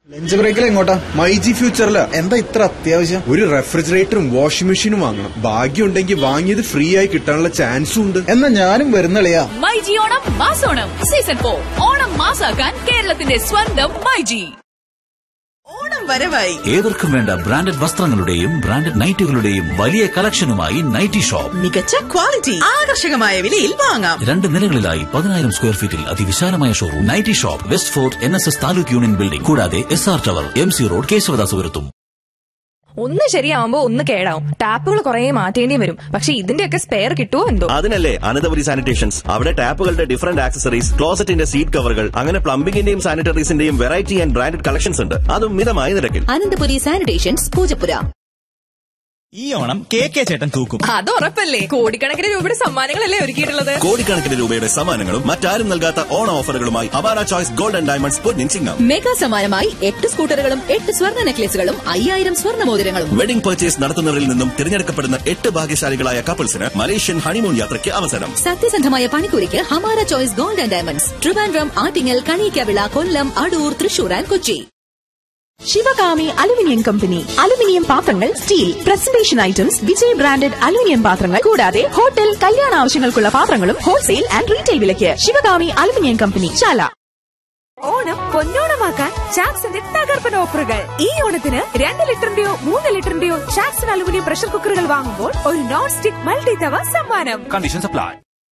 lunch ബ്രേക്കിൽ എങ്ങോട്ടാ മൈജി ഫ്യൂച്ചറില് എന്താ ഇത്ര അത്യാവശ്യം ഒരു റെഫ്രിജറേറ്ററും വാഷിംഗ് മെഷീനും വാങ്ങണം ഭാഗ്യം ഉണ്ടെങ്കിൽ വാങ്ങിയത് ഫ്രീ ആയി കിട്ടാനുള്ള ചാൻസും ഉണ്ട് എന്നാ ഞാനും വരുന്നളിയാ മൈജി ഓണം മാസോണം സീസൺ ഫോർ ഓണം മാസാക്കാൻ കേരളത്തിന്റെ സ്വന്തം മൈജി ഓണം വരവായി ഏവർക്കും വേണ്ട ബ്രാൻഡഡ് വസ്ത്രങ്ങളുടെയും ബ്രാൻഡഡ് നൈറ്റുകളുടെയും വലിയ കളക്ഷനുമായി നൈറ്റി ഷോപ്പ് മികച്ച ക്വാളിറ്റി ആകർഷകമായ വിലയിൽ വാങ്ങാം രണ്ട് നിലകളിലായി പതിനായിരം സ്ക്വയർ ഫീറ്റിൽ അതിവിശാലമായ showroom nighty shop West Fort N S S taluk union building കൂടാതെ S R tower M C road കേശവദാസുപുരത്തും ഒന്ന് ശരിയാവുമ്പോ ഒന്ന് കേടാവും ടാപ്പുകൾ കുറെ മാറ്റേണ്ടി വരും പക്ഷെ ഇതിന്റെയൊക്കെ സ്പെയർ കിട്ടുമോ എന്തോ അതിനല്ലേ അനന്തപുരി സാനിറ്റേഷൻസ് അവിടെ ടാപ്പുകളുടെ ഡിഫറന്റ് ആക്സസറീസ് ക്ലോസറ്റിന്റെ സീറ്റ് കവറുകൾ അങ്ങനെ പ്ലംബിംഗിന്റെയും സാനിറ്ററീസിന്റെയും വെറൈറ്റി ആൻഡ് ബ്രാൻഡഡ് കളക്ഷൻസ് ഉണ്ട് അതും മിതമായ നിരക്കിൽ അനന്തപുരി സാനിറ്റേഷൻസ് പൂജപ്പുര ഈ ഓണം കെ കെ ചേട്ടൻ തൂക്കും അത് ഉറപ്പല്ലേ കോടിക്കണക്കിന് രൂപയുടെ സമ്മാനങ്ങളല്ലേ ഒരുക്കിയിട്ടുള്ളത് കോടിക്കണക്കിന് രൂപയുടെ സമ്മാനങ്ങളും മറ്റാരും നൽകാത്ത ഓണ ഓഫറുകളുമായി അവാര ചോയ്സ് ഗോൾഡ് ആൻഡ് ഡയമണ്ട്സ് പൊന്നിൻ ചിങ്ങം മെഗാ സമ്മാനമായി എട്ട് സ്കൂട്ടറുകളും എട്ട് സ്വർണ്ണ നെക്ലേസുകളും അയ്യായിരം സ്വർണ്ണ മോതിരങ്ങളും വെഡിംഗ് പർച്ചേസ് നടത്തുന്നവരിൽ നിന്നും തിരഞ്ഞെടുക്കപ്പെടുന്ന എട്ട് ഭാഗ്യശാലികളായ കപ്പിൾസിന് മലേഷ്യൻ ഹണിമൂൺ യാത്രയ്ക്ക് അവസരം സത്യസന്ധമായ പണിക്കൂലിക്ക് Hamara choice gold and diamonds Trivandrum Attingal Kaniyikkavila Kollam Adoor Thrissur and Kochi Sivakami aluminium company aluminium പാത്രങ്ങൾ steel presentation items Vijay branded aluminium പാത്രങ്ങൾ കൂടാതെ ഹോട്ടൽ കല്യാണ ആവശ്യങ്ങൾക്കുള്ള പാത്രങ്ങളും ഹോൾസെയിൽ ആൻഡ് റീറ്റെയിൽ വിലയ്ക്ക് ശിവകാമി അലുമിനിയം കമ്പനി ചാല ഓണം പൊന്നോണമാക്കാൻ ചാക്സിന്റെ തകർപ്പൻ ഓഫറുകൾ ഈ ഓണത്തിന് രണ്ട് ലിറ്ററിന്റെയോ മൂന്ന് ലിറ്ററിന്റെയോ ചാക്സൺ അലുമിനിയം പ്രഷർ കുക്കറുകൾ വാങ്ങുമ്പോൾ ഒരു നോൺ സ്റ്റിക് മൾട്ടി തവ സമ്മാനം കണ്ടീഷൻ സപ്ലൈ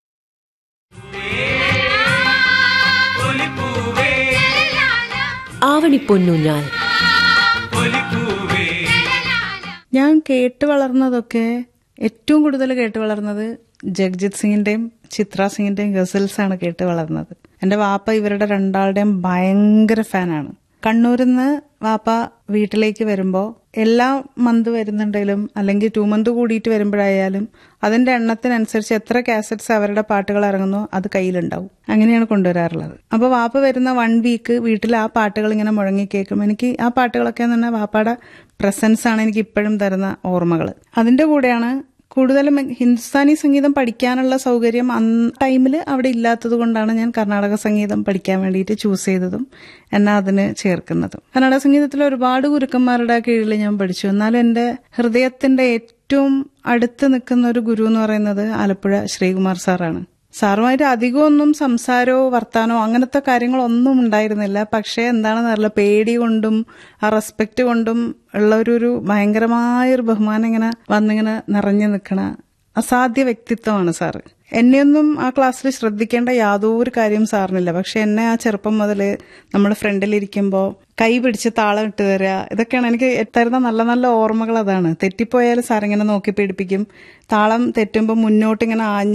ആവണിപ്പൊന്നൂഞ്ഞാൽ ഞാൻ കേട്ട് വളർന്നതൊക്കെ ഏറ്റവും കൂടുതൽ കേട്ട് വളർന്നത് ജഗ്ജിത് സിംഗിന്റെയും ചിത്ര സിംഗിന്റെയും ഗസൽസ് ആണ് കേട്ട് വളർന്നത് എന്റെ വാപ്പ ഇവരുടെ രണ്ടാളുടെയും ഭയങ്കര ഫാനാണ് കണ്ണൂരിൽ നിന്ന് വാപ്പ വീട്ടിലേക്ക് വരുമ്പോൾ എല്ലാ മന്ത് വരുന്നുണ്ടെങ്കിലും അല്ലെങ്കിൽ ടു മന്ത് കൂടിയിട്ട് വരുമ്പോഴായാലും അതിന്റെ എണ്ണത്തിനനുസരിച്ച് എത്ര കാസറ്റ്സ് അവരുടെ പാട്ടുകൾ ഇറങ്ങുന്നോ അത് കയ്യിലുണ്ടാവും അങ്ങനെയാണ് കൊണ്ടുവരാറുള്ളത് അപ്പൊ വാപ്പ വരുന്ന വൺ വീക്ക് വീട്ടിൽ ആ പാട്ടുകൾ ഇങ്ങനെ മുഴങ്ങി കേൾക്കും എനിക്ക് ആ പാട്ടുകളൊക്കെ എന്ന് പറഞ്ഞാൽ വാപ്പയുടെ പ്രസൻസ് ആണ് എനിക്ക് ഇപ്പോഴും തരുന്ന ഓർമ്മകൾ അതിന്റെ കൂടെയാണ് കൂടുതലും ഹിന്ദുസ്ഥാനി സംഗീതം പഠിക്കാനുള്ള സൗകര്യം അന്ന് ടൈമിൽ അവിടെ ഇല്ലാത്തത് കൊണ്ടാണ് ഞാൻ കർണാടക സംഗീതം പഠിക്കാൻ വേണ്ടിയിട്ട് ചൂസ് ചെയ്തതും എന്നാ അതിന് ചേർക്കുന്നതും കർണാടക സംഗീതത്തിൽ ഒരുപാട് ഗുരുക്കന്മാരുടെ കീഴിൽ ഞാൻ പഠിച്ചു എന്നാലും എൻ്റെ ഹൃദയത്തിന്റെ ഏറ്റവും അടുത്ത് നിൽക്കുന്ന ഒരു ഗുരു എന്ന് പറയുന്നത് ആലപ്പുഴ ശ്രീകുമാർ സാറാണ് സാറുമായിട്ട് അധികമൊന്നും സംസാരമോ വർത്താനോ അങ്ങനത്തെ കാര്യങ്ങളൊന്നും ഉണ്ടായിരുന്നില്ല പക്ഷേ എന്താണെന്ന് അറിയില്ല പേടി കൊണ്ടും ആ റെസ്പെക്ട് കൊണ്ടും ഉള്ള ഒരു ഒരു ഭയങ്കരമായ ഒരു ബഹുമാനം ഇങ്ങനെ വന്നിങ്ങനെ നിറഞ്ഞു നിൽക്കണ അസാധ്യ വ്യക്തിത്വമാണ് സാറ് എന്നെയൊന്നും ആ ക്ലാസ്സിൽ ശ്രദ്ധിക്കേണ്ട യാതൊരു കാര്യം സാറിനില്ല പക്ഷെ എന്നെ ആ ചെറുപ്പം മുതൽ നമ്മൾ ഫ്രണ്ടിലിരിക്കുമ്പോൾ കൈ പിടിച്ച് താളം ഇട്ട് തരിക ഇതൊക്കെയാണ് എനിക്ക് തരുന്ന നല്ല നല്ല ഓർമ്മകൾ അതാണ് തെറ്റിപ്പോയാൽ സാറിങ്ങനെ നോക്കി പേടിപ്പിക്കും താളം തെറ്റുമ്പോൾ മുന്നോട്ട് ഇങ്ങനെ ആഞ്ഞ്